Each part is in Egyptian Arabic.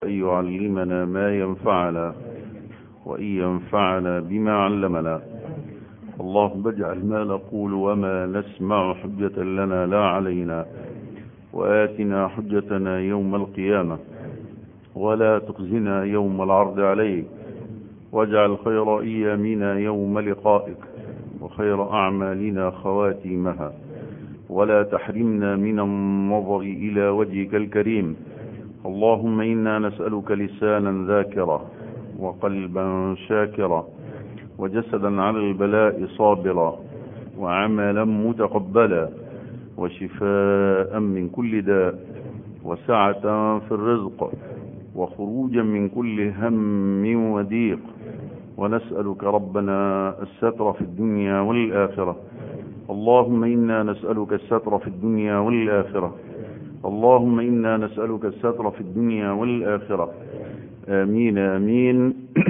أن يعلمنا ما ينفعنا وأن ينفعنا بما علمنا اللهم اجعل ما نقول وما نسمع حجة لنا لا علينا وآتنا حجتنا يوم القيامة ولا تخزنا يوم العرض عليك واجعل خير أيامنا يوم لقائك وخير أعمالنا خواتيمها ولا تحرمنا من النظر إلى وجهك الكريم اللهم إنا نسألك لسانا ذاكرا وقلبا شاكرا وجسدا على البلاء صابرا وعملا متقبلا وشفاء من كل داء وسعة في الرزق وخروجا من كل هم وضيق ونسألك ربنا الستر في الدنيا والآخرة اللهم إنا نسألك الستر في الدنيا والآخرة اللهم إنا نسألك الستر في الدنيا والآخرة آمين آمين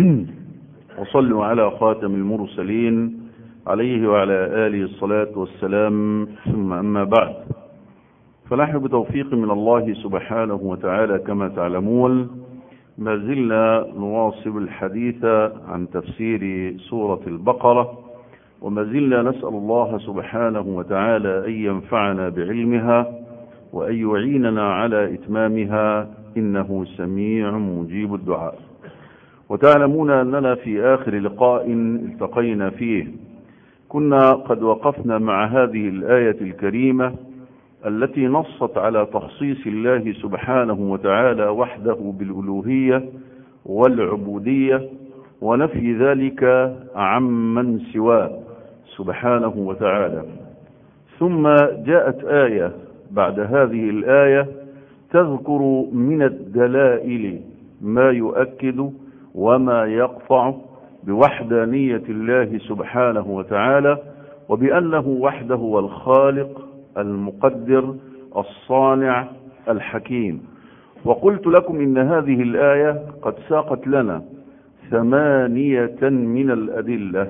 وصلوا على خاتم المرسلين عليه وعلى آله الصلاة والسلام ثم أما بعد فنحن بتوفيق من الله سبحانه وتعالى كما تعلمون ما زلنا نواصل الحديث عن تفسير سورة البقرة وما زلنا نسأل الله سبحانه وتعالى أن ينفعنا بعلمها وأن يعيننا على إتمامها إنه سميع مجيب الدعاء وتعلمون أننا في آخر لقاء التقينا فيه كنا قد وقفنا مع هذه الآية الكريمة التي نصت على تخصيص الله سبحانه وتعالى وحده بالألوهية والعبودية ونفي ذلك عمن سواه سبحانه وتعالى ثم جاءت آية بعد هذه الآية تذكر من الدلائل ما يؤكد وما يقطع بوحدانية الله سبحانه وتعالى وبأنه وحده هو الخالق المقدر الصانع الحكيم وقلت لكم إن هذه الآية قد ساقت لنا ثمانية من الأدلة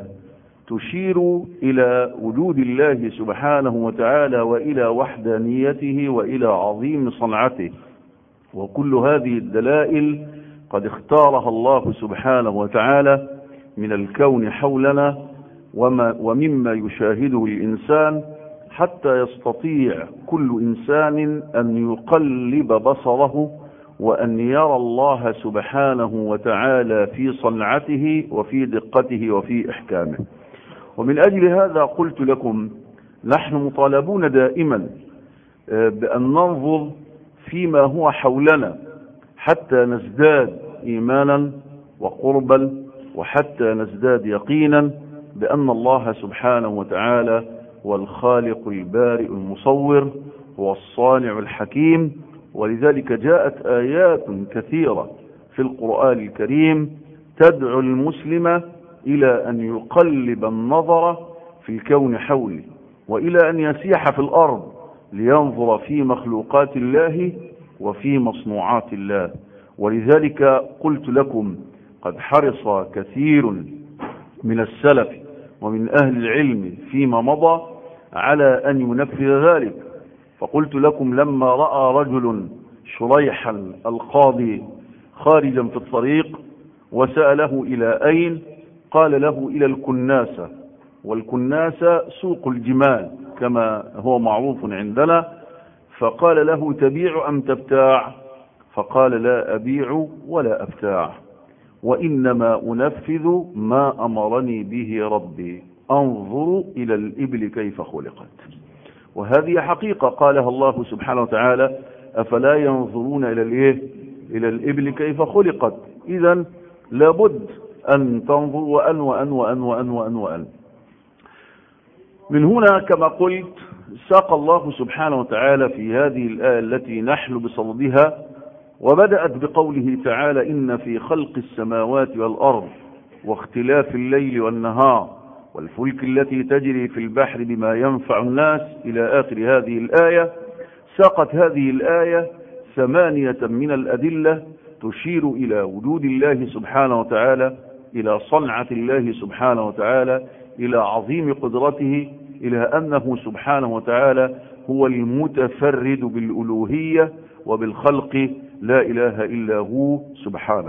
تشير إلى وجود الله سبحانه وتعالى وإلى وحدانيته وإلى عظيم صنعته وكل هذه الدلائل قد اختارها الله سبحانه وتعالى من الكون حولنا وما ومما يشاهده الإنسان حتى يستطيع كل إنسان أن يقلب بصره وأن يرى الله سبحانه وتعالى في صنعته وفي دقته وفي إحكامه ومن أجل هذا قلت لكم نحن مطالبون دائما بأن ننظر فيما هو حولنا حتى نزداد إيمانا وقربا وحتى نزداد يقينا بأن الله سبحانه وتعالى هو الخالق البارئ المصور هو الصانع الحكيم ولذلك جاءت آيات كثيرة في القرآن الكريم تدعو المسلم إلى أن يقلب النظر في الكون حوله وإلى أن يسيح في الأرض لينظر في مخلوقات الله وفي مصنوعات الله ولذلك قلت لكم قد حرص كثير من السلف ومن أهل العلم فيما مضى على أن ينفذ ذلك فقلت لكم لما رأى رجل شريحا القاضي خارجا في الطريق وسأله إلى أين قال له إلى الكناسة والكناسة سوق الجمال كما هو معروف عندنا فقال له تبيع أم تبتاع فقال لا أبيع ولا أبتاع وإنما أنفذ ما أمرني به ربي أنظر إلى الإبل كيف خلقت وهذه حقيقة قالها الله سبحانه وتعالى أفلا ينظرون إلى الإيه إلى الإبل كيف خلقت إذا لابد أن تنظر وأن وأن وأن وأن وأن وأن من هنا كما قلت ساق الله سبحانه وتعالى في هذه الآية التي نحن بصددها وبدأت بقوله تعالى إن في خلق السماوات والأرض واختلاف الليل والنهار والفلك التي تجري في البحر بما ينفع الناس إلى آخر هذه الآية ساقت هذه الآية ثمانية من الأدلة تشير إلى وجود الله سبحانه وتعالى إلى صنعة الله سبحانه وتعالى إلى عظيم قدرته إلى أنه سبحانه وتعالى هو المتفرد بالألوهية وبالخلق لا إله إلا هو سبحانه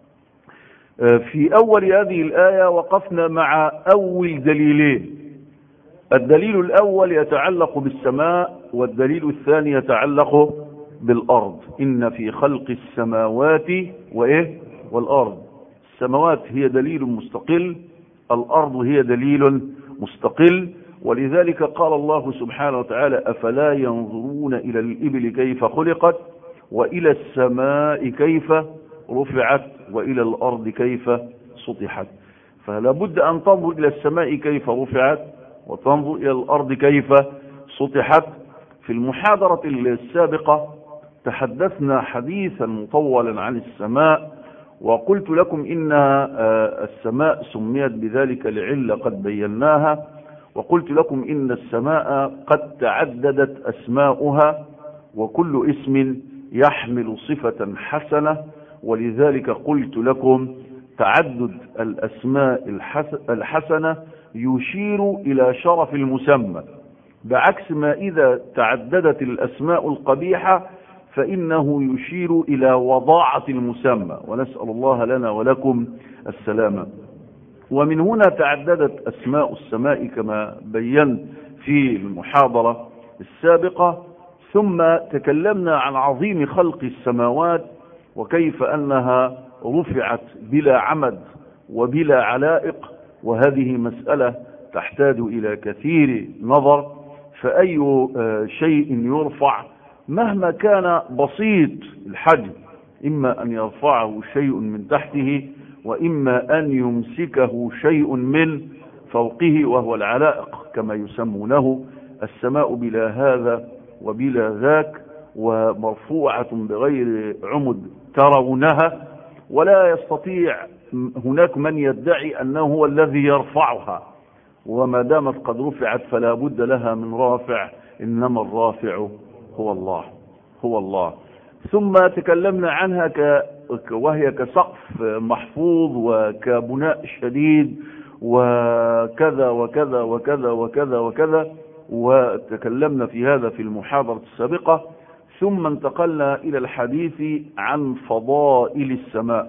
في أول هذه الآية وقفنا مع أول دليلين الدليل الأول يتعلق بالسماء والدليل الثاني يتعلق بالأرض إن في خلق السماوات وإيه والأرض السماوات هي دليل مستقل الأرض هي دليل مستقل ولذلك قال الله سبحانه وتعالى أفلا ينظرون إلى الإبل كيف خلقت وإلى السماء كيف رفعت وإلى الأرض كيف سطحت فلا بد أن تنظر إلى السماء كيف رفعت وتنظر إلى الأرض كيف سطحت في المحاضرة السابقة تحدثنا حديثا مطولا عن السماء وقلت لكم إن السماء سميت بذلك لعلة قد بيناها وقلت لكم إن السماء قد تعددت أسماؤها وكل اسم يحمل صفة حسنة ولذلك قلت لكم تعدد الأسماء الحسنة يشير إلى شرف المسمى بعكس ما إذا تعددت الأسماء القبيحة فإنه يشير إلى وضاعة المسمى ونسأل الله لنا ولكم السلامة ومن هنا تعددت أسماء السماء كما بينت في المحاضرة السابقة ثم تكلمنا عن عظيم خلق السماوات وكيف أنها رفعت بلا عمد وبلا علائق وهذه مسألة تحتاج إلى كثير نظر فأي شيء يرفع مهما كان بسيط الحجم إما أن يرفعه شيء من تحته وإما أن يمسكه شيء من فوقه وهو العلائق كما يسمونه السماء بلا هذا وبلا ذاك ومرفوعة بغير عمد ترونها ولا يستطيع هناك من يدعي أنه هو الذي يرفعها وما دامت قد رفعت فلا بد لها من رافع إنما الرافع هو الله هو الله ثم تكلمنا عنها ك... وهي كسقف محفوظ وكبناء شديد وكذا وكذا وكذا وكذا وكذا وتكلمنا في هذا في المحاضرة السابقة ثم انتقلنا إلى الحديث عن فضائل السماء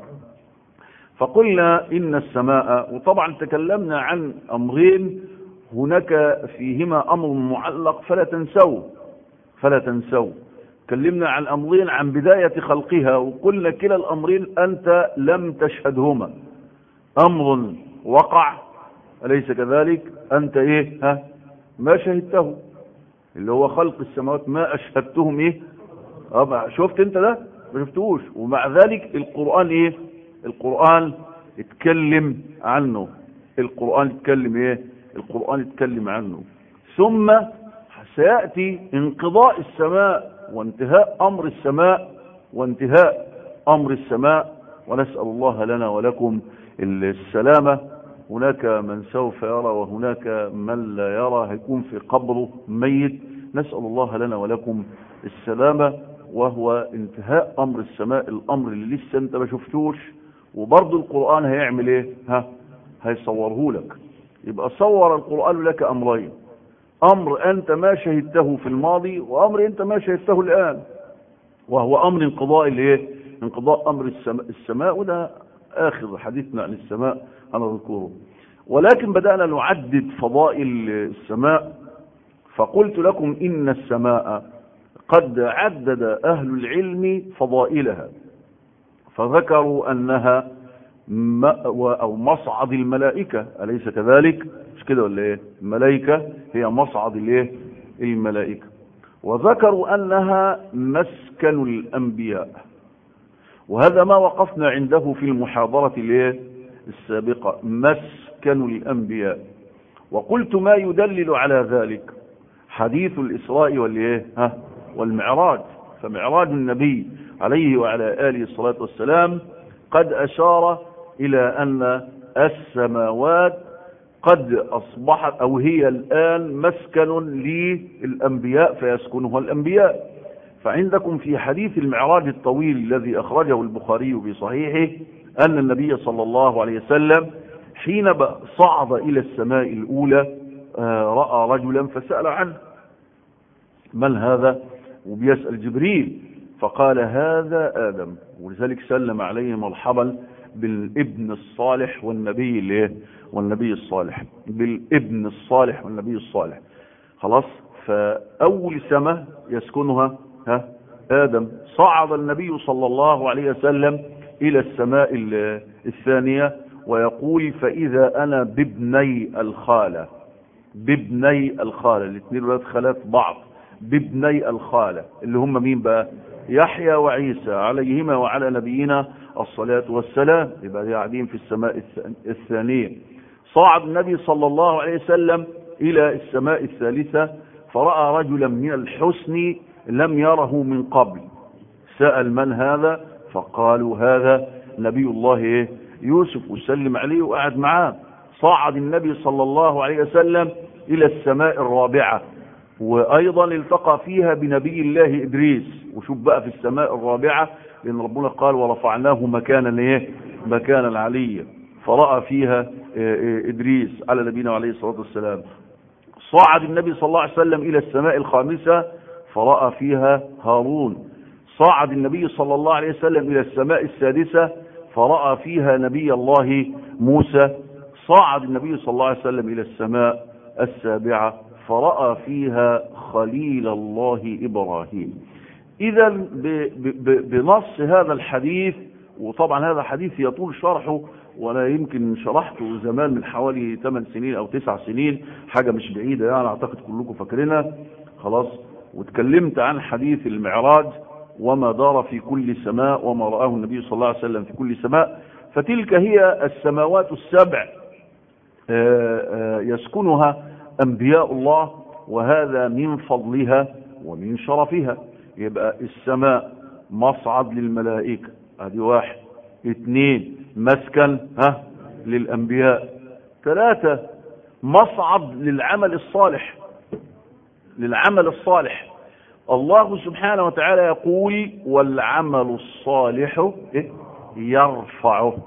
فقلنا إن السماء وطبعا تكلمنا عن أمرين هناك فيهما أمر معلق فلا تنسوا فلا تنسوا تكلمنا عن أمرين عن بداية خلقها وقلنا كلا الأمرين أنت لم تشهدهما أمر وقع أليس كذلك أنت إيه ها ما شهدته اللي هو خلق السماوات ما أشهدتهم إيه أه شفت أنت ده ما شفتوش ومع ذلك القرآن إيه القرآن اتكلم عنه القرآن اتكلم إيه القرآن اتكلم عنه ثم سيأتي انقضاء السماء وانتهاء أمر السماء وانتهاء أمر السماء ونسأل الله لنا ولكم السلامة هناك من سوف يرى وهناك من لا يرى هيكون في قبره ميت نسأل الله لنا ولكم السلامة وهو انتهاء أمر السماء الأمر اللي لسه انت ما شفتوش وبرضه القرآن هيعمل ايه ها هيصوره لك يبقى صور القرآن لك أمرين أمر أنت ما شهدته في الماضي وأمر أنت ما شهدته الآن وهو أمر انقضاء الايه انقضاء أمر السماء, السماء وده آخر حديثنا عن السماء أنا أذكره ولكن بدأنا نعدد فضائل السماء فقلت لكم إن السماء قد عدد أهل العلم فضائلها فذكروا أنها مأوى أو مصعد الملائكة أليس كذلك مش كده ولا إيه الملائكة هي مصعد الإيه الملائكة وذكروا أنها مسكن الأنبياء وهذا ما وقفنا عنده في المحاضرة الإيه السابقة مسكن الأنبياء وقلت ما يدلل على ذلك حديث الإسراء والإيه ها والمعراج فمعراج النبي عليه وعلى آله الصلاة والسلام قد أشار إلى أن السماوات قد أصبحت أو هي الآن مسكن للأنبياء فيسكنها الأنبياء فعندكم في حديث المعراج الطويل الذي أخرجه البخاري بصحيحه أن النبي صلى الله عليه وسلم حين صعد إلى السماء الأولى رأى رجلا فسأل عنه من هذا وبيسأل جبريل فقال هذا آدم ولذلك سلم عليه مرحبا بالابن الصالح والنبي الايه والنبي الصالح بالابن الصالح والنبي الصالح خلاص فأول سماء يسكنها ها آدم صعد النبي صلى الله عليه وسلم إلى السماء الثانية ويقول فإذا أنا بابني الخالة بابني الخالة الاثنين ولاد خالات بعض بابني الخالة اللي هم مين بقى يحيى وعيسى عليهما وعلى نبينا الصلاة والسلام يبقى قاعدين في السماء الثانية صعد النبي صلى الله عليه وسلم إلى السماء الثالثة فرأى رجلا من الحسن لم يره من قبل سأل من هذا فقالوا هذا نبي الله إيه يوسف وسلم عليه وقعد معاه صعد النبي صلى الله عليه وسلم إلى السماء الرابعة وأيضا التقى فيها بنبي الله إدريس وشوف بقى في السماء الرابعة لأن ربنا قال ورفعناه مكانا إيه مكانا عليا فرأى فيها إدريس على نبينا عليه الصلاة والسلام صعد النبي صلى الله عليه وسلم إلى السماء الخامسة فرأى فيها هارون صعد النبي صلى الله عليه وسلم إلى السماء السادسة فرأى فيها نبي الله موسى صعد النبي صلى الله عليه وسلم إلى السماء السابعة فرأى فيها خليل الله إبراهيم إذا بنص هذا الحديث وطبعا هذا حديث يطول شرحه ولا يمكن شرحته زمان من حوالي 8 سنين أو 9 سنين حاجة مش بعيدة يعني أعتقد كلكم فاكرينها خلاص واتكلمت عن حديث المعراج وما دار في كل سماء وما رآه النبي صلى الله عليه وسلم في كل سماء فتلك هي السماوات السبع يسكنها أنبياء الله وهذا من فضلها ومن شرفها يبقى السماء مصعد للملائكة ادي واحد اثنين مسكن ها للأنبياء ثلاثة مصعد للعمل الصالح للعمل الصالح الله سبحانه وتعالى يقول والعمل الصالح يرفعه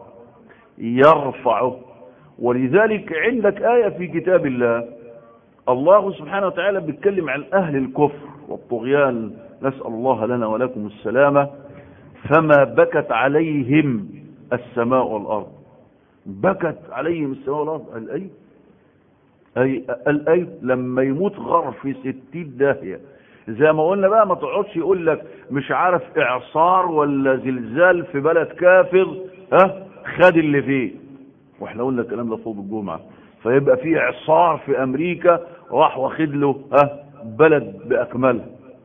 يرفعه ولذلك عندك آية في كتاب الله الله سبحانه وتعالى بيتكلم عن أهل الكفر والطغيان نسأل الله لنا ولكم السلامة فما بكت عليهم السماء والأرض بكت عليهم السماء والأرض قال أي أي قال أي لما يموت غر في ستين داهية زي ما قلنا بقى ما تقعدش يقول لك مش عارف إعصار ولا زلزال في بلد كافر ها خد اللي فيه واحنا قلنا الكلام ده فوق الجمعة فيبقى في إعصار في أمريكا راح واخد له ها بلد بأكملها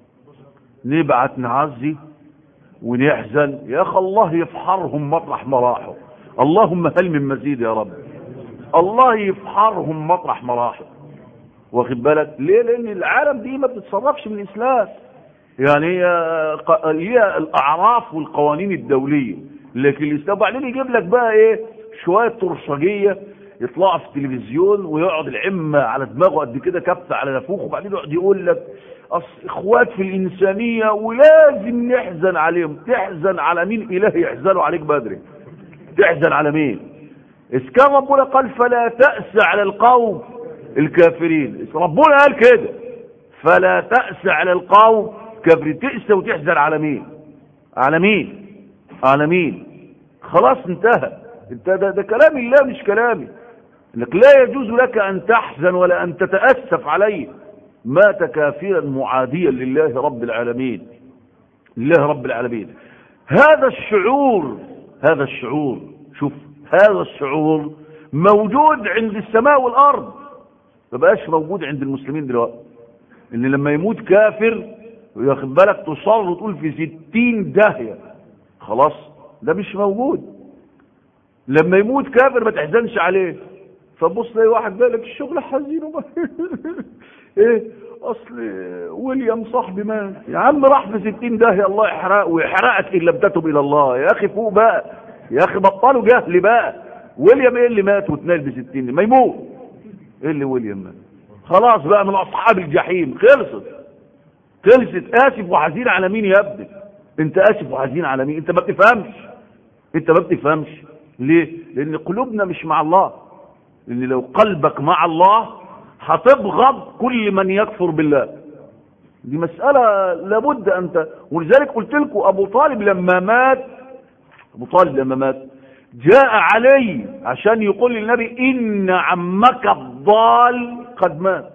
نبعت نعزي ونحزن يا اخي الله يفحرهم مطرح ما راحوا اللهم هل من مزيد يا رب الله يفحرهم مطرح ما راحوا واخد بالك ليه لان العالم دي ما بتتصرفش من الاسلام يعني هي هي الاعراف والقوانين الدوليه لكن الاسلام بعدين يجيب لك بقى ايه شويه ترشجيه يطلعوا في التلفزيون ويقعد العمه على دماغه قد كده كبسه على نافوخه وبعدين يقعد يقول لك أصل اخوات في الانسانيه ولازم نحزن عليهم تحزن على مين اله يحزنوا عليك بدري تحزن على مين اذ كان ربنا قال فلا تأس على القوم الكافرين ربنا قال كده فلا تأس على القوم كافرين تأس وتحزن على مين على مين على مين خلاص انتهى انت ده, ده كلام الله مش كلامي انك لا يجوز لك ان تحزن ولا ان تتأسف عليه مات كافرا معاديا لله رب العالمين لله رب العالمين هذا الشعور هذا الشعور شوف هذا الشعور موجود عند السماء والارض ما بقاش موجود عند المسلمين دلوقتي ان لما يموت كافر وياخد بالك تصر وتقول في ستين داهية خلاص ده مش موجود لما يموت كافر ما تحزنش عليه فبص تلاقي واحد بالك الشغل حزين وما ايه اصل ويليام صاحبي مات يا عم راح في ستين داهية الله يحرقه ويحرقك ان لم تتب الى الله يا اخي فوق بقى يا اخي بطلوا جهل بقى ويليام ايه اللي مات واتنال بستين ما يموت ايه اللي ويليام مات خلاص بقى من اصحاب الجحيم خلصت خلصت اسف وحزين على مين يا ابني انت اسف وحزين على مين انت ما بتفهمش انت ما بتفهمش ليه لان قلوبنا مش مع الله لان لو قلبك مع الله هتبغض كل من يكفر بالله دي مسألة لابد أنت ولذلك قلت لكم أبو طالب لما مات أبو طالب لما مات جاء علي عشان يقول للنبي إن عمك الضال قد مات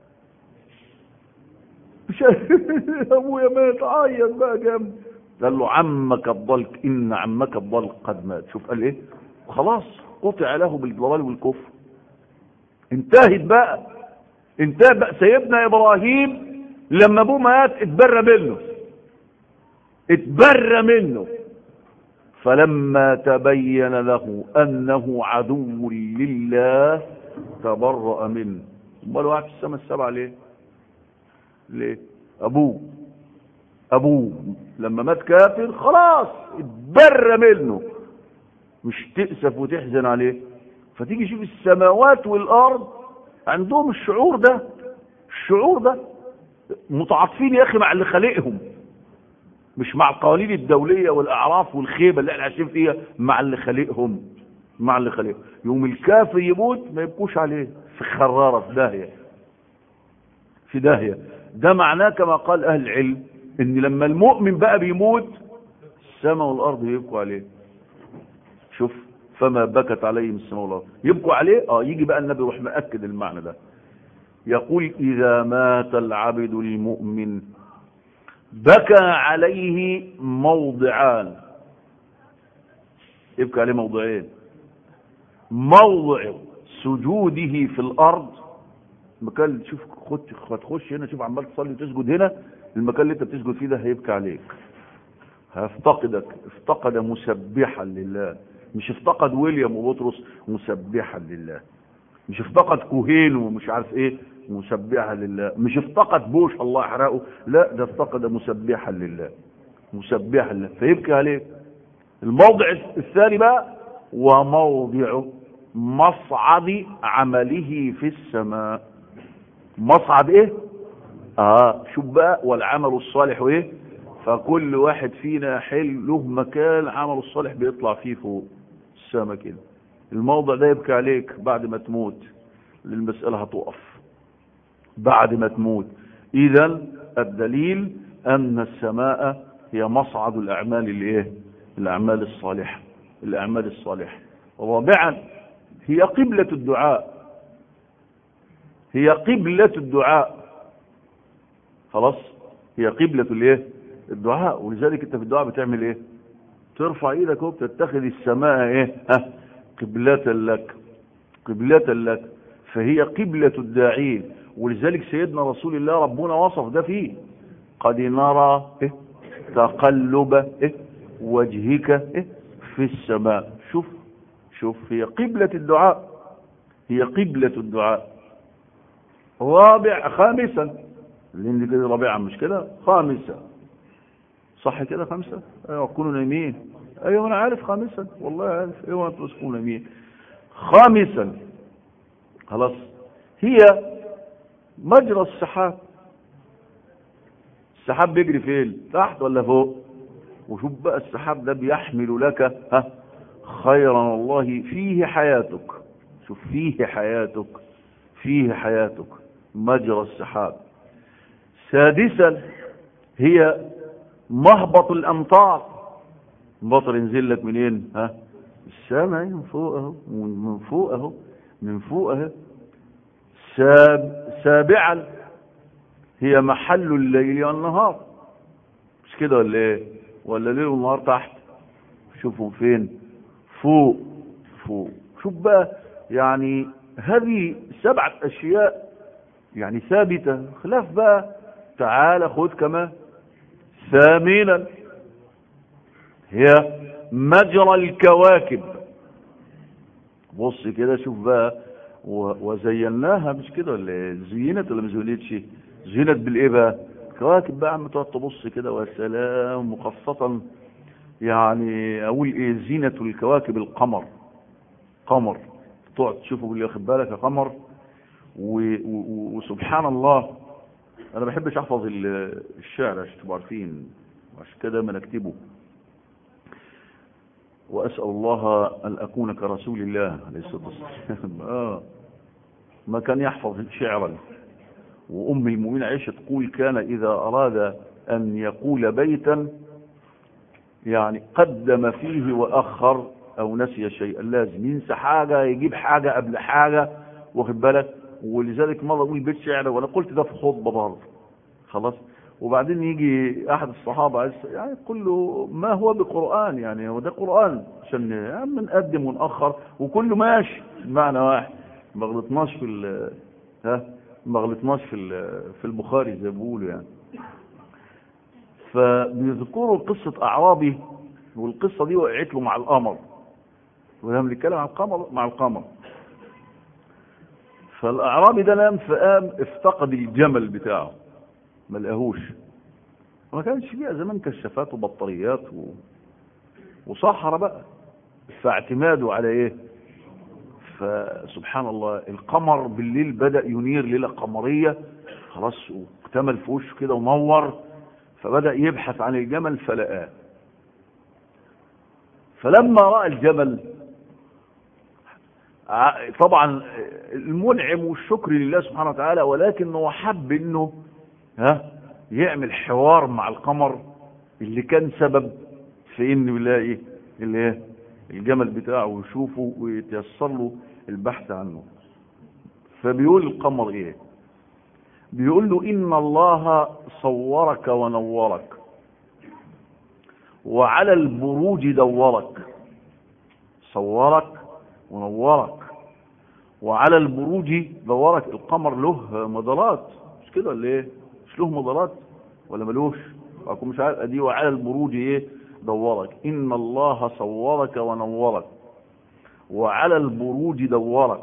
مش أبويا مات عيط بقى جنب قال له عمك الضال إن عمك الضال قد مات شوف قال إيه خلاص قطع له بالضلال والكفر انتهت بقى انتهى بقى سيدنا إبراهيم لما ابوه مات اتبرى منه اتبرى منه فلما تبين له انه عدو لله تبرأ منه امال واحد في السماء السبعه ليه ليه ابوه ابوه لما مات كافر خلاص اتبرى منه مش تأسف وتحزن عليه فتيجي شوف السماوات والارض عندهم الشعور ده الشعور ده متعاطفين يا اخي مع اللي خالقهم مش مع القوانين الدوليه والاعراف والخيبه اللي احنا عايشين فيها مع اللي خالقهم مع اللي خالقهم يوم الكافر يموت ما يبكوش عليه في خراره في داهيه في داهيه ده معناه كما قال اهل العلم ان لما المؤمن بقى بيموت السماء والارض يبكوا عليه شوف فما بكت عليهم السماء والارض يبكوا عليه اه يجي بقى النبي يروح مأكد المعنى ده يقول إذا مات العبد المؤمن بكى عليه موضعان يبكى عليه موضعين موضع سجوده في الأرض المكان شوف خد تخش هنا شوف عمال تصلي وتسجد هنا المكان اللي انت بتسجد فيه ده هيبكى عليك هيفتقدك افتقد مسبحا لله مش افتقد ويليام وبطرس مسبحا لله مش افتقد كوهين ومش عارف ايه مسبحا لله مش افتقد بوش الله يحرقه لا ده افتقد مسبحا لله مسبحا لله فيبكي عليه الموضع الثاني بقى وموضع مصعد عمله في السماء مصعد ايه اه شوف بقى والعمل الصالح ايه فكل واحد فينا حل له مكان عمله الصالح بيطلع فيه فوق السماء كده الموضع ده يبكي عليك بعد ما تموت المسألة هتقف بعد ما تموت اذا الدليل ان السماء هي مصعد الاعمال الايه الاعمال الصالحة الاعمال الصالحة رابعا هي قبلة الدعاء هي قبلة الدعاء خلاص هي قبلة الايه الدعاء ولذلك انت في الدعاء بتعمل ايه ترفع ايدك وبتتخذ السماء ايه ها قبلة لك قبلة لك فهي قبلة الداعين ولذلك سيدنا رسول الله ربنا وصف ده فيه قد نرى إيه؟ تقلب إيه؟ وجهك إيه؟ في السماء شوف شوف هي قبلة الدعاء هي قبلة الدعاء رابع خامسا لان كده رابعا مش كده خامسا صح كده خمسة ايوه كونوا نايمين ايوه انا عارف خامسا والله عارف ايوه انتوا تكونوا نايمين خامسا خلاص هي مجرى السحاب السحاب بيجري فين تحت ولا فوق وشوف بقى السحاب ده بيحمل لك ها خيرا والله فيه حياتك شوف فيه حياتك فيه حياتك مجرى السحاب سادسا هي مهبط الامطار المطر ينزل لك منين ها السماء من فوق اهو من فوق اهو من فوق اهو ساب سابعا هي محل الليل والنهار مش كده ولا ايه ولا ليل والنهار تحت شوفوا فين فوق فوق شوف بقى يعني هذه سبعة اشياء يعني ثابتة خلاف بقى تعال خذ كمان ثامنا هي مجرى الكواكب بص كده شوف بقى وزيناها مش كده ولا زينت ولا ما زينتش زينت بالايه بقى كواكب بقى عم تقعد تبص كده وسلام وخاصة يعني اقول ايه زينة الكواكب القمر قمر تقعد تشوفه باللي واخد بالك يا قمر وسبحان الله انا ما بحبش احفظ الشعر عشان تبقوا عارفين عشان كده دايما اكتبه واسال الله ان اكون كرسول الله عليه الصلاه والسلام اه ما كان يحفظ شعرا وأم المؤمنين عائشة تقول كان إذا أراد أن يقول بيتا يعني قدم فيه وأخر أو نسي شيئا لازم ينسى حاجة يجيب حاجة قبل حاجة واخد بالك ولذلك مرة أقول بيت شعر وأنا قلت ده في خطبة برضه خلاص وبعدين يجي أحد الصحابة يعني يقول له ما هو بقرآن يعني هو ده قرآن عشان يعني نقدم ونأخر وكله ماشي بمعنى واحد ما غلطناش في ال ها ما غلطناش في ال- في البخاري زي ما بيقولوا يعني فبيذكروا قصة أعرابي والقصة دي وقعت له مع القمر ولما بنتكلم عن القمر مع القمر فالأعرابي ده نام فقام افتقد الجمل بتاعه ما لقاهوش ما كانش فيها زمان كشافات وبطاريات و... وصحراء بقى فاعتماده على ايه فسبحان الله القمر بالليل بدأ ينير ليلة قمرية خلاص واكتمل في وشه كده ونور فبدأ يبحث عن الجمل فلقاه فلما رأى الجمل ع- طبعا المنعم والشكر لله سبحانه وتعالى ولكنه حب انه ها يعمل حوار مع القمر اللي كان سبب في انه يلاقي اللي ايه الجمل بتاعه ويشوفه ويتيسر له البحث عنه فبيقول القمر ايه بيقول له ان الله صورك ونورك وعلى البروج دورك صورك ونورك وعلى البروج دورك القمر له مدارات مش كده ولا ايه مش له مدارات ولا ملوش اكون مش عارف ادي وعلى البروج ايه دورك ان الله صورك ونورك وعلى البروج دورك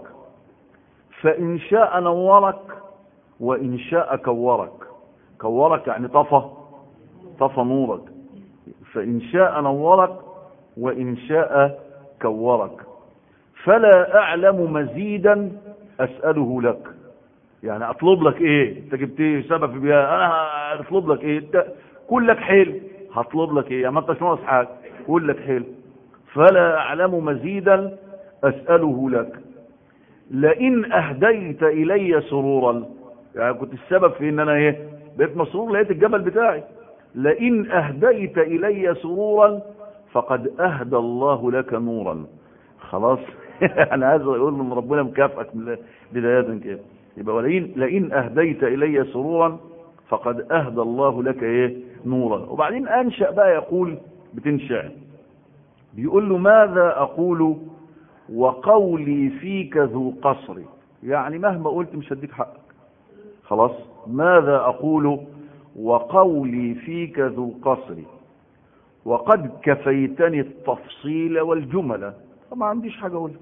فان شاء نورك وان شاء كورك كورك يعني طفى طفى نورك فان شاء نورك وان شاء كورك فلا اعلم مزيدا اساله لك يعني اطلب لك ايه انت جبت ايه سبب بيها انا هطلب لك ايه انت كلك حلو هطلب لك ايه يعني ما انتش ناقص حاجه كلك حلو فلا اعلم مزيدا اساله لك لئن اهديت الي سرورا يعني كنت السبب في ان انا ايه بقيت مسرور لقيت الجبل بتاعي لئن اهديت الي سرورا فقد اهدى الله لك نورا خلاص انا عايز اقول ان ربنا مكافئك من بدايه كده يبقى ولئن لئن اهديت الي سرورا فقد اهدى الله لك ايه نورا وبعدين انشا بقى يقول بتنشا بيقول له ماذا اقول وقولي فيك ذو قصر يعني مهما قلت مش هديك حقك خلاص ماذا اقول وقولي فيك ذو قصر وقد كفيتني التفصيل والجمل فما عنديش حاجه اقولها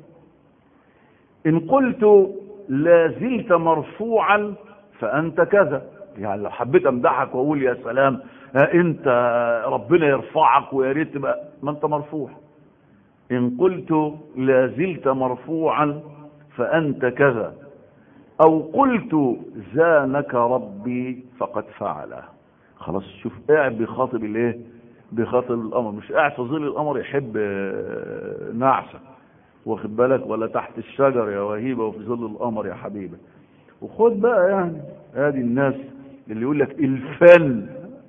ان قلت لا زلت مرفوعا فانت كذا يعني لو حبيت امدحك واقول يا سلام ها انت ربنا يرفعك ويا ريت تبقى ما انت مرفوع ان قلت لا زلت مرفوعا فانت كذا او قلت زانك ربي فقد فعله خلاص شوف قاعد بيخاطب الايه بيخاطب القمر مش قاعد في ظل القمر يحب آه، نعسه واخد بالك ولا تحت الشجر يا وهيبه وفي ظل القمر يا حبيبه وخد بقى يعني ادي الناس اللي يقول لك الفن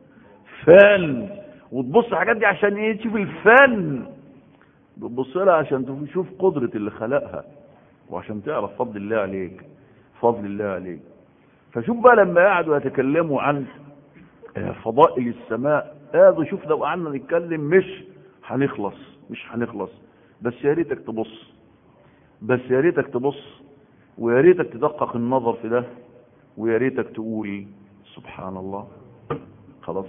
فن وتبص الحاجات دي عشان ايه تشوف الفن بتبص لها عشان تشوف قدرة اللي خلقها وعشان تعرف فضل الله عليك فضل الله عليك فشوف بقى لما قعدوا يتكلموا عن آه، فضائل السماء هذا شوف لو قعدنا نتكلم مش هنخلص مش هنخلص بس يا ريتك تبص بس يا ريتك تبص ويا ريتك تدقق النظر في ده ويا ريتك تقول سبحان الله خلاص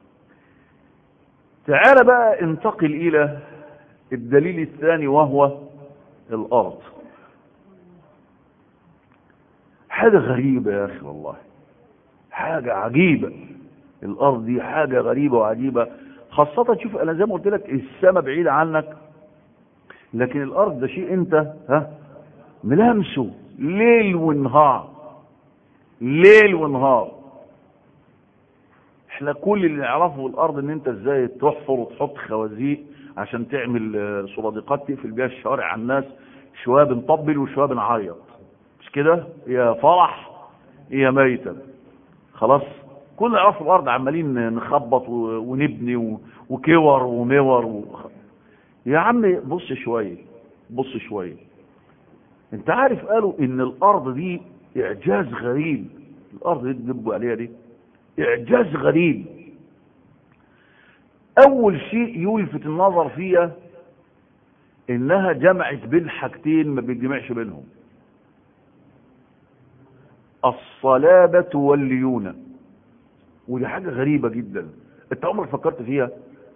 تعال بقى انتقل الى الدليل الثاني وهو الارض حاجة غريبة يا اخي والله حاجة عجيبة الارض دي حاجة غريبة وعجيبة خاصة شوف انا زي ما قلت لك السماء بعيدة عنك لكن الارض ده شيء انت ها ملامسه ليل ونهار ليل ونهار احنا كل اللي نعرفه الارض ان انت ازاي تحفر وتحط خوازيق عشان تعمل آه، سرادقات تقفل بيها الشوارع على الناس شويه بنطبل وشويه بنعيط مش كده يا فرح يا ميتة خلاص كل عرف الارض عمالين نخبط و- ونبني و- وكور ومور و... يا عم بص شويه بص شويه انت عارف قالوا ان الارض دي اعجاز غريب الارض دي تدبوا عليها دي اعجاز غريب اول شيء يلفت النظر فيها انها جمعت بين حاجتين ما بيتجمعش بينهم الصلابة والليونة ودي حاجة غريبة جدا انت عمرك فكرت فيها